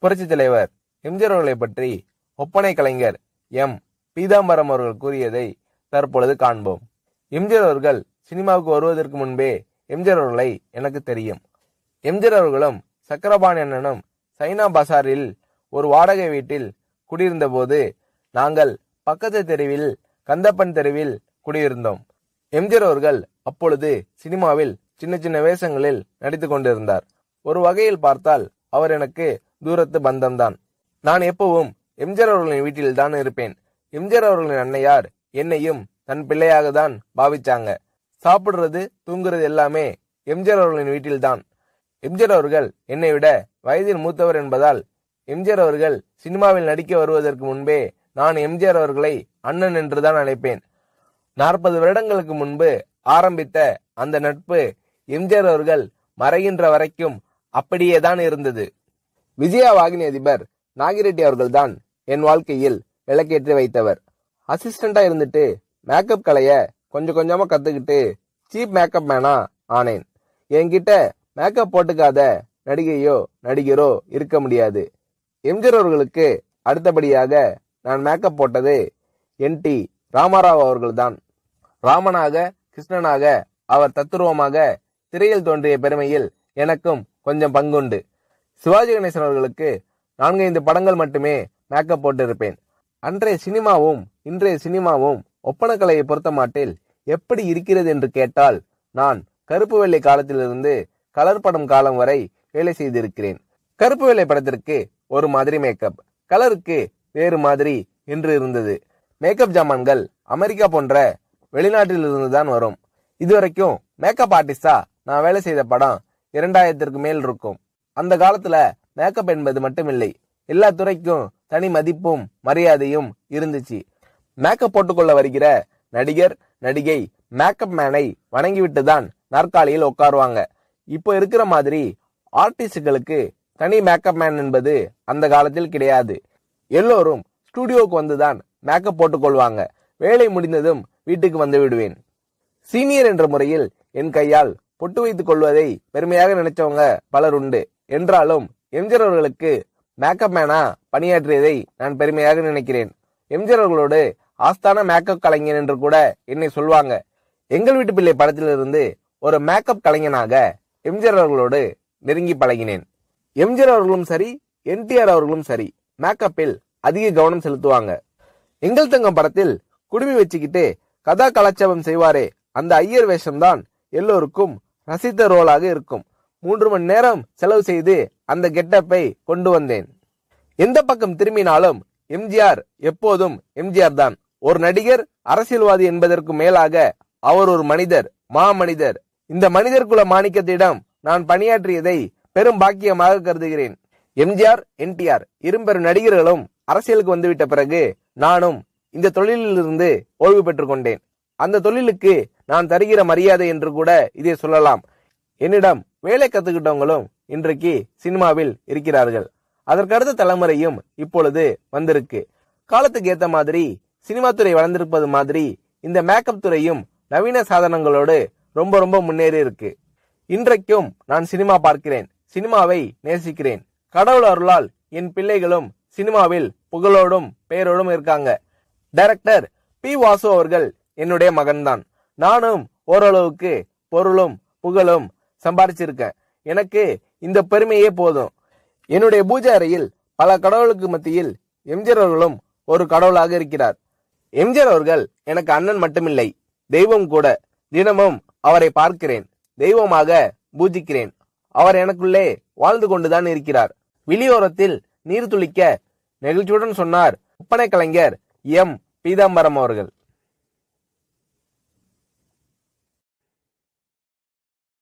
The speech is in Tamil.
புரட்சி தலைவர் எம்ஜிஆர் அவர்களை பற்றி ஒப்பனை கலைஞர் எம் பீதாம்பரம் அவர்கள் கூறியதை தற்பொழுது காண்போம் எம்ஜிஆர் அவர்கள் சினிமாவுக்கு வருவதற்கு முன்பே எம்ஜிஆர் அவர்களை எனக்கு தெரியும் எம்ஜிஆர் அவர்களும் சக்கரபாணி அண்ணனும் சைனா பசாரில் ஒரு வாடகை வீட்டில் குடியிருந்த போது நாங்கள் பக்கத்து தெருவில் கந்தப்பன் தெருவில் குடியிருந்தோம் எம்ஜிஆர் அவர்கள் அப்பொழுது சினிமாவில் சின்ன சின்ன வேஷங்களில் நடித்துக் கொண்டிருந்தார் ஒரு வகையில் பார்த்தால் அவர் எனக்கு தூரத்து பந்தம்தான் நான் எப்பவும் எம்ஜிஆர் அவர்களின் வீட்டில் தான் இருப்பேன் எம்ஜிஆர் அவர்களின் அன்னையார் என்னையும் தன் பிள்ளையாக தான் பாவிச்சாங்க சாப்பிடுறது தூங்குறது எல்லாமே எம்ஜிஆர் அவர்களின் வீட்டில்தான் எம்ஜிஆர் அவர்கள் என்னை விட வயதில் மூத்தவர் என்பதால் எம்ஜிஆர் அவர்கள் சினிமாவில் நடிக்க வருவதற்கு முன்பே நான் எம்ஜிஆர் அவர்களை அண்ணன் என்றுதான் அழைப்பேன் நாற்பது வருடங்களுக்கு முன்பு ஆரம்பித்த அந்த நட்பு எம்ஜிஆர் அவர்கள் மறைகின்ற வரைக்கும் அப்படியே தான் இருந்தது விஜயா வாகினி அதிபர் நாகிரெட்டி அவர்கள்தான் என் வாழ்க்கையில் விளக்கேற்றி வைத்தவர் அசிஸ்டண்டா இருந்துட்டு மேக்கப் கலைய கொஞ்சம் கொஞ்சமா கத்துக்கிட்டு சீப் மேக்கப் மேனா ஆனேன் என்கிட்ட மேக்கப் போட்டுக்காத நடிகையோ நடிகரோ இருக்க முடியாது எம்ஜிஆர் அவர்களுக்கு அடுத்தபடியாக நான் மேக்கப் போட்டது என் டி ராமாராவ் அவர்கள்தான் ராமனாக கிருஷ்ணனாக அவர் தத்துருவமாக திரையில் தோன்றிய பெருமையில் எனக்கும் கொஞ்சம் பங்குண்டு சிவாஜி கணேசன் அவர்களுக்கு நான்கைந்து படங்கள் மட்டுமே மேக்கப் போட்டிருப்பேன் அன்றைய சினிமாவும் இன்றைய சினிமாவும் ஒப்பனக்கலையை பொறுத்த மாட்டில் எப்படி இருக்கிறது என்று கேட்டால் நான் கருப்பு வெள்ளை காலத்திலிருந்து கலர் படம் காலம் வரை வேலை செய்திருக்கிறேன் கருப்பு வெள்ளை படத்திற்கு ஒரு மாதிரி மேக்கப் கலருக்கு வேறு மாதிரி என்று இருந்தது மேக்கப் ஜாமான்கள் அமெரிக்கா போன்ற வெளிநாட்டில் இருந்து தான் வரும் இதுவரைக்கும் மேக்கப் ஆர்டிஸ்டா நான் வேலை செய்த படம் இரண்டாயிரத்திற்கு மேல் இருக்கும் அந்த காலத்துல மேக்கப் என்பது மட்டுமில்லை எல்லா துறைக்கும் தனி மதிப்பும் மரியாதையும் இருந்துச்சு மேக்கப் போட்டுக்கொள்ள வருகிற நடிகர் நடிகை மேக்கப் மேனை வணங்கிவிட்டு தான் நாற்காலியில் உட்காருவாங்க இப்போ இருக்கிற மாதிரி ஆர்டிஸ்டுகளுக்கு தனி மேக்கப் மேன் என்பது அந்த காலத்தில் கிடையாது எல்லோரும் ஸ்டுடியோவுக்கு வந்துதான் மேக்கப் போட்டுக்கொள்வாங்க வேலை முடிந்ததும் வீட்டுக்கு வந்து விடுவேன் சீனியர் என்ற முறையில் என் கையால் பொட்டு வைத்துக் கொள்வதை பெருமையாக நினைச்சவங்க பலர் உண்டு என்றாலும் எம்ஜிஆர் அவர்களுக்கு மேக்கப் மேனா பணியாற்றியதை நான் பெருமையாக நினைக்கிறேன் எம்ஜிஆர் அவர்களோடு ஆஸ்தான மேக்கப் கலைஞன் என்று கூட என்னை சொல்வாங்க எங்கள் வீட்டு பிள்ளை படத்திலிருந்து ஒரு மேக்கப் கலைஞனாக எம்ஜிஆர் அவர்களோடு நெருங்கி பழகினேன் எம்ஜிஆர் அவர்களும் சரி என்டிஆர் அவர்களும் சரி மேக்கப்பில் அதிக கவனம் செலுத்துவாங்க எங்கள் தங்கம் படத்தில் குடுமி வச்சுக்கிட்டு கதா கலாச்சாரம் செய்வாரே அந்த ஐயர் வேஷம்தான் எல்லோருக்கும் ரசித்த ரோலாக இருக்கும் மூன்று மணி நேரம் செலவு செய்து அந்த கெட்டப்பை கொண்டு வந்தேன் எந்த பக்கம் திரும்பினாலும் எம்ஜிஆர் எப்போதும் எம்ஜிஆர் தான் ஒரு நடிகர் அரசியல்வாதி என்பதற்கு மேலாக அவர் ஒரு மனிதர் மா மனிதர் இந்த மனிதர் குல மாணிக்கத்திடம் நான் பணியாற்றியதை பெரும் பாக்கியமாக கருதுகிறேன் எம்ஜிஆர் என்டிஆர் இரும்பெரும் நடிகர்களும் அரசியலுக்கு வந்துவிட்ட பிறகு நானும் இந்த தொழிலிலிருந்து ஓய்வு பெற்றுக் கொண்டேன் அந்த தொழிலுக்கு நான் தருகிற மரியாதை என்று கூட இதை சொல்லலாம் என்னிடம் வேலை கத்துக்கிட்டவங்களும் இன்றைக்கு சினிமாவில் இருக்கிறார்கள் அதற்கடுத்த தலைமுறையும் இப்பொழுது வந்திருக்கு காலத்துக்கு ஏத்த மாதிரி சினிமா துறை வளர்ந்திருப்பது மாதிரி இந்த மேக்கப் துறையும் நவீன சாதனங்களோடு ரொம்ப ரொம்ப முன்னேறி இருக்கு இன்றைக்கும் நான் சினிமா பார்க்கிறேன் சினிமாவை நேசிக்கிறேன் கடவுள் அருளால் என் பிள்ளைகளும் சினிமாவில் புகழோடும் பெயரோடும் இருக்காங்க டைரக்டர் பி வாசு அவர்கள் என்னுடைய மகன்தான் நானும் ஓரளவுக்கு பொருளும் புகழும் சம்பாரிச்சிருக்கேன் எனக்கு இந்த பெருமையே போதும் என்னுடைய பூஜை அறையில் பல கடவுளுக்கு மத்தியில் எம்ஜிஆர் அவர்களும் ஒரு கடவுளாக இருக்கிறார் எம்ஜிஆர் அவர்கள் எனக்கு அண்ணன் மட்டுமில்லை தெய்வம் கூட தினமும் அவரை பார்க்கிறேன் தெய்வமாக பூஜிக்கிறேன் அவர் எனக்குள்ளே வாழ்ந்து கொண்டுதான் இருக்கிறார் வெளியோரத்தில் நீர் துளிக்க நெகிழ்ச்சியுடன் சொன்னார் ஒப்பனை கலைஞர் எம் பீதாம்பரம் அவர்கள்